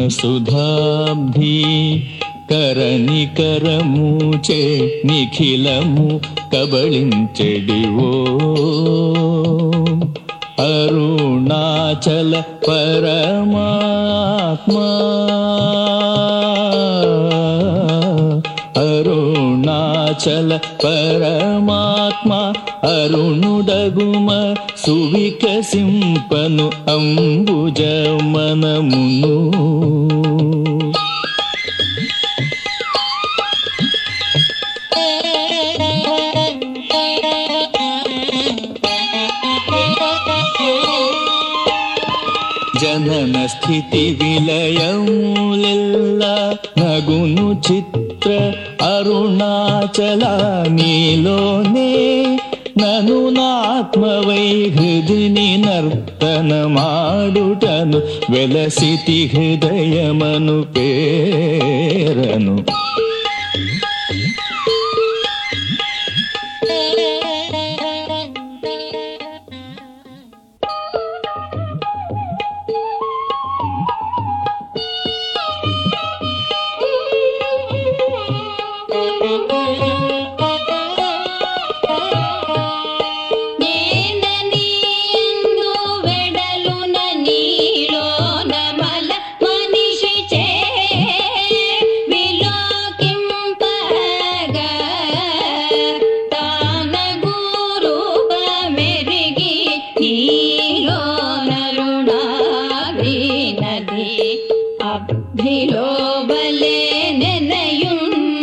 సుధాబ్ధి కరనికరముచే నిఖిలము కబళించెడివో అరుణాచల పరమాత్మా అరుణాచల పరమాత్మ అరుణుడగుమ సువికసింపను అంబుజ మనమును జనన స్థితి విలయములెల్ల నగును చిత్ర అరుణాచల నీలోనే నను నాత్మవై హృదిని నర్తన మాడుటను వెలసితి హృదయమను పేరను నేననీయందు వెడలున నీలోన మల మనిషి చే విలోకింపగా తాన గురూప మెరిగి నీలోన రుణాగ్రి నది అబ్ధిలో బలే నెనయున్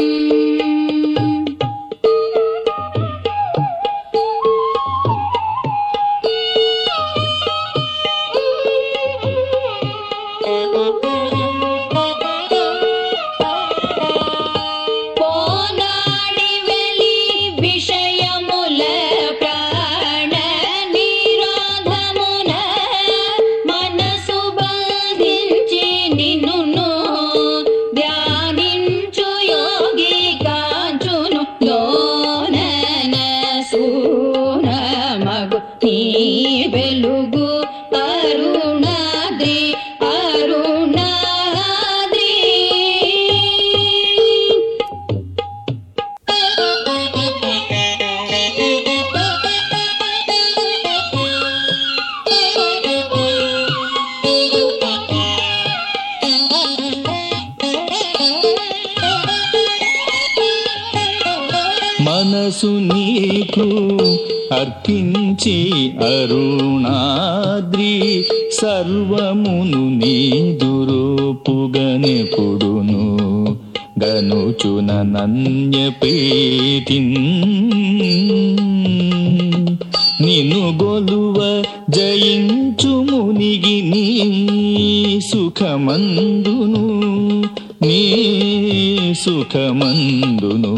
పోనాడి వెలి విషయముల ప్రాణ నిరోధమున మనసు బంధించి నిన్ను ధ్యానించు యోగి కాంచును లోనన సూన మగు నీ వెలుగు అరుణాద్రి అరుణాద్రి మనసు నీకు అర్పించి అరుణాద్రి సర్వమును నీ దురూపుగనెపుడును గనుచున నన్య ప్రీతి నిన్ను గొలువ జయించు మునిగి నీ సుఖమందును నీ సుఖమందును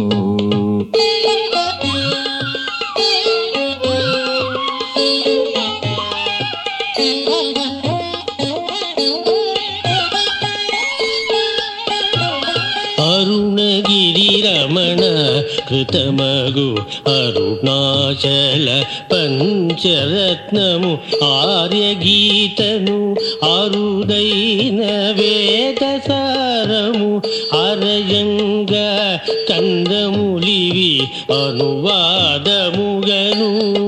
అరుణగిరి రమణ కృతమగు అరుణాచల పంచరత్నము ఆర్యగీతను అరుదైన వేద సారము అరయంగ కందములివి అనువాదముగను